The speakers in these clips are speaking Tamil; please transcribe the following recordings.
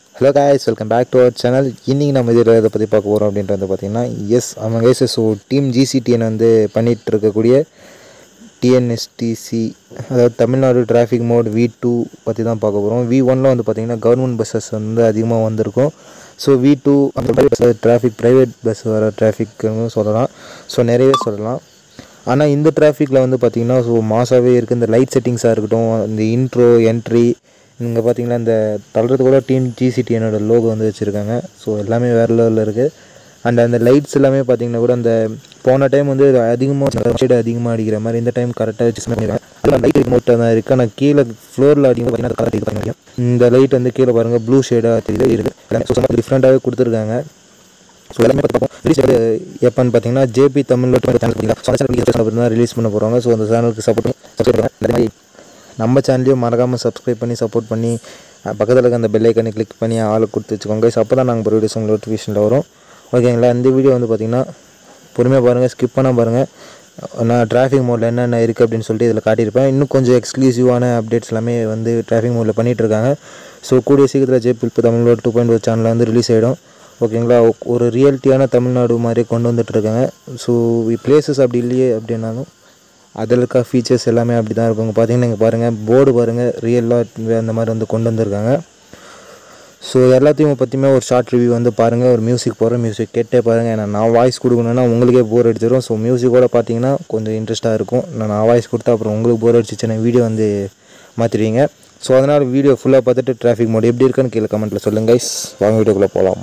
Hello guys welcome back to our channel இன்றைக்கி நம்ம இதில் இதை பற்றி பார்க்க போகிறோம் அப்படின்றது பார்த்தீங்கன்னா எஸ் அவங்க கைஸ் ஸோ டீம் ஜிசிடிஎன் வந்து பண்ணிகிட்டு இருக்கக்கூடிய டிஎன்எஸ்டிசி அதாவது Tamil Nadu traffic mod V two பற்றி தான் பார்க்க போகிறோம் வி ஒனில் வந்து பார்த்திங்கன்னா கவர்மெண்ட் பஸ்ஸஸ் வந்து அதிகமாக வந்திருக்கும் ஸோ வி டூ அந்த பஸ் டிராஃபிக் ப்ரைவேட் பஸ் வர டிராஃபிக்னு சொல்லலாம் ஸோ நிறையவே சொல்லலாம் ஆனால் இந்த டிராஃபிக்கில் வந்து பார்த்திங்கன்னா ஸோ மாசாவே இருக்குது இந்த லைட் செட்டிங்ஸாக இருக்கட்டும் இந்த இன்ட்ரோ என்ட்ரி இங்கே பார்த்தீங்கன்னா இந்த தள்ளுறது கூட டீம் ஜிசிடிஎனோட லோகோ வந்து வச்சுருக்காங்க ஸோ எல்லாமே வேறு லெவலில் இருக்குது அண்ட் அந்த லைட்ஸ் எல்லாமே பார்த்தீங்கன்னா கூட அந்த போன டைம் வந்து அதிகமாக ஷேடு அதிகமாக அடிக்கிற மாதிரி இந்த டைம் கரெக்டாக வச்சு பண்ணிருக்காங்க அதில் லைட் மட்டும் தான் இருக்குது ஆனால் கீழே ஃப்ளோரில் அதிகமாக பார்த்தீங்கன்னா கலர் இது பண்ண இந்த லைட் வந்து கீழே பாருங்கள் ப்ளூ ஷேடாக தெரியுது இருக்குது ஸோ டிஃப்ரெண்ட்டாகவே கொடுத்துருக்காங்க ஸோ எல்லாமே பார்த்து பார்ப்போம் ரிலீஸ் எப்போன்னு பார்த்தீங்கன்னா ஜேபி தமிழில் சேனல் பார்த்தீங்கன்னா தான் ரிலீஸ் பண்ண போகிறாங்க ஸோ அந்த சேனலுக்கு சப்போர்ட் சப்ஸ்கிரைப் பண்ணுங்க அதே மாதிரி நம்ம சேனலையும் மறக்காமல் சப்ஸ்கிரைப் பண்ணி சப்போர்ட் பண்ணி அஹ், பக்கத்தில் இருக்க அந்த பெல் ஐக்கனை கிளிக் பண்ணி ஆளை கொடுத்து வச்சுக்கோங்க ஸோ அப்போ தான் நாங்கள் ஒரு வீடியோஸ் உங்களுக்கு நோட்டிஃபிகேஷனில் வரும் ஓகேங்களா இந்த வீடியோ வந்து பார்த்திங்கன்னா பொறுமையாக பாருங்கள் ஸ்கிப் பண்ணால் பாருங்கள் நான் டிராஃபிக் மோடில் என்னென்ன இருக்குது அப்படின்னு சொல்லிட்டு இதில் காட்டியிருப்பேன் இன்னும் கொஞ்சம் எக்ஸ்க்ளூசிவான அப்டேட்ஸ் எல்லாமே வந்து டிராஃபிக் மோடில் பண்ணிகிட்டு இருக்காங்க ஸோ கூடிய சீக்கிரத்தில் ஜேபி இப்போ தமிழோட டூ பாயிண்ட் ஒரு சேனலில் வந்து ரிலீஸ் ஆகிடும் ஓகேங்களா ஒரு ரியாலிட்டியான தமிழ்நாடு மாதிரி கொண்டு வந்துட்டு இருக்காங்க ஸோ பிளேசஸ் அப்படி இல்லையே அப்படின்னாலும் அதில் இருக்க ஃபீச்சர்ஸ் எல்லாமே அப்படி தான் இருக்கும் பார்த்தீங்கன்னா இங்கே பாருங்கள் போர்டு பாருங்கள் ரியலாக அந்த மாதிரி வந்து கொண்டு வந்திருக்காங்க ஸோ எல்லாத்தையும் பற்றியுமே ஒரு ஷார்ட் ரிவ்யூ வந்து பாருங்கள் ஒரு மியூசிக் போகிறேன் மியூசிக் கேட்டே பாருங்கள் ஏன்னா நான் வாய்ஸ் கொடுக்கணுன்னா உங்களுக்கே போர் அடிச்சிடும் ஸோ மியூசிக்கோட பார்த்தீங்கன்னா கொஞ்சம் இன்ட்ரெஸ்ட்டாக இருக்கும் நான் நான் வாய்ஸ் கொடுத்தா அப்புறம் உங்களுக்கு போர் அடிச்சிச்சுன்னா வீடியோ வந்து மாற்றிடுவீங்க ஸோ அதனால் வீடியோ ஃபுல்லாக பார்த்துட்டு டிராஃபிக் மோட் எப்படி இருக்குன்னு கீழே கமெண்ட்டில் சொல்லுங்கள் guys. வாங்க வீடியோக்குள்ளே போகலாம்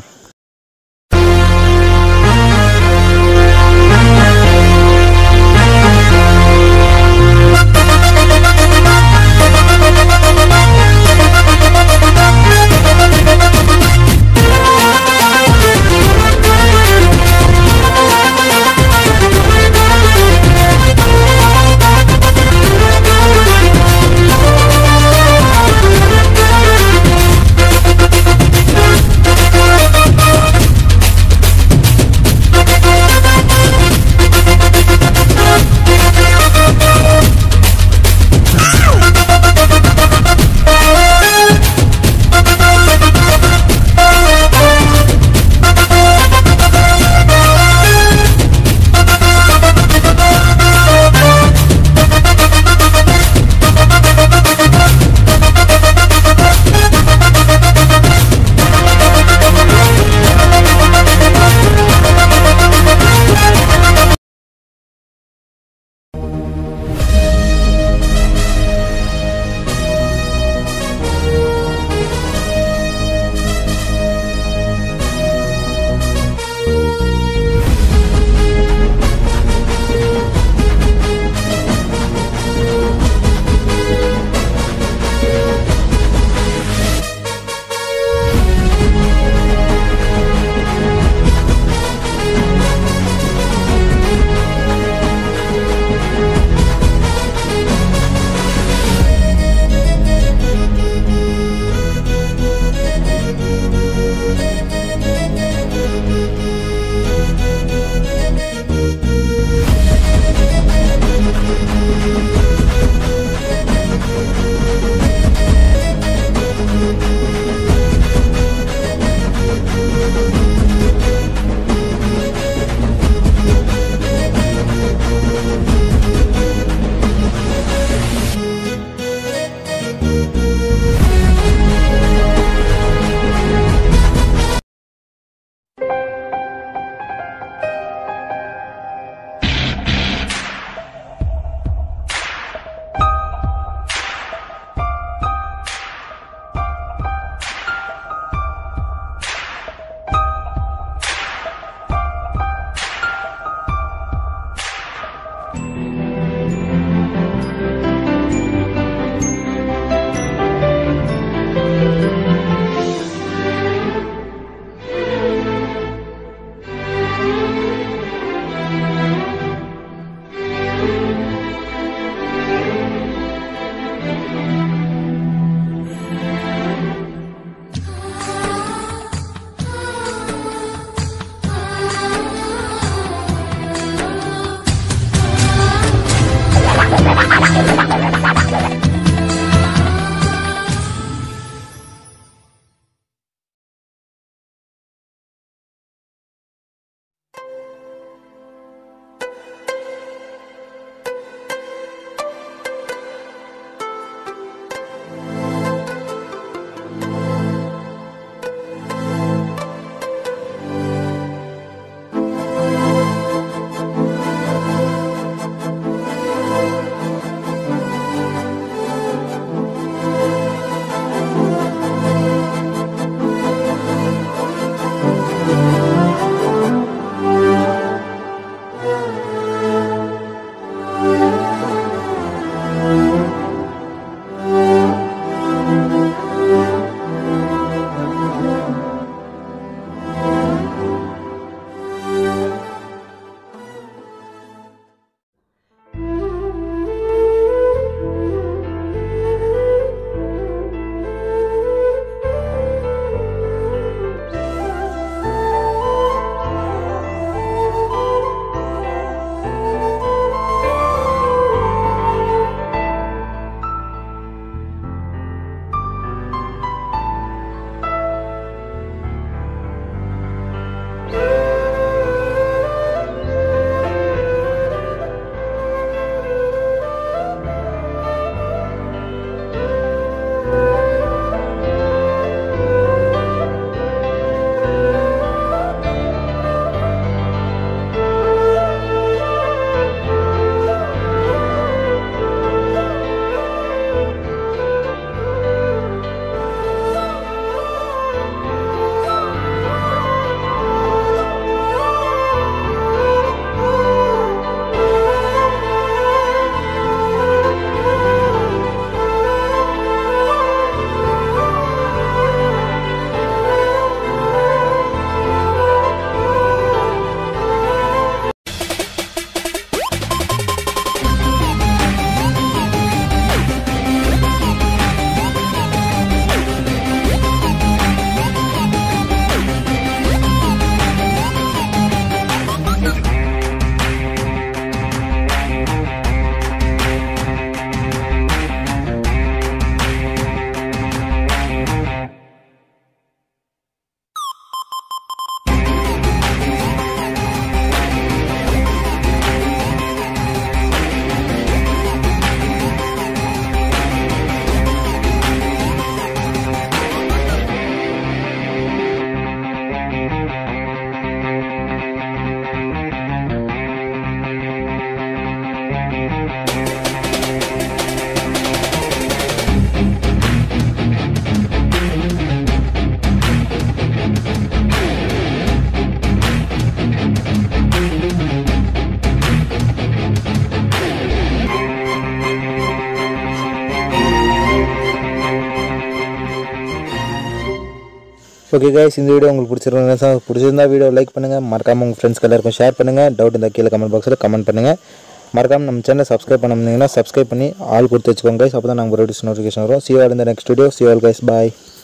ஓகே கைஸ் இந்த வீடியோ உங்களுக்கு பிடிச்சிருந்தா பிடிச்சிருந்தா வீடியோ லைக் பண்ணுங்கள் மறக்காமல் உங்கள் ஃப்ரெண்ட்ஸ்க்கு எல்லாருக்கும் ஷேர் பண்ணுங்கள் டவுட் இருந்தால் கீழே கமெண்ட் பாக்ஸில் கமெண்ட் பண்ணுங்கள் மறக்காமல் நம்ம சேனலை சப்ஸ்கிரைப் பண்ண சப்ஸ்கிரைப் பண்ணி ஆள் கொடுத்து வச்சுக்கோங்க கைஸ் அப்போ தான் நாங்கள் ஒரு நோட்டிஃபிகேஷன் வரும் சி ஆல் இந்த next video see all guys பாய்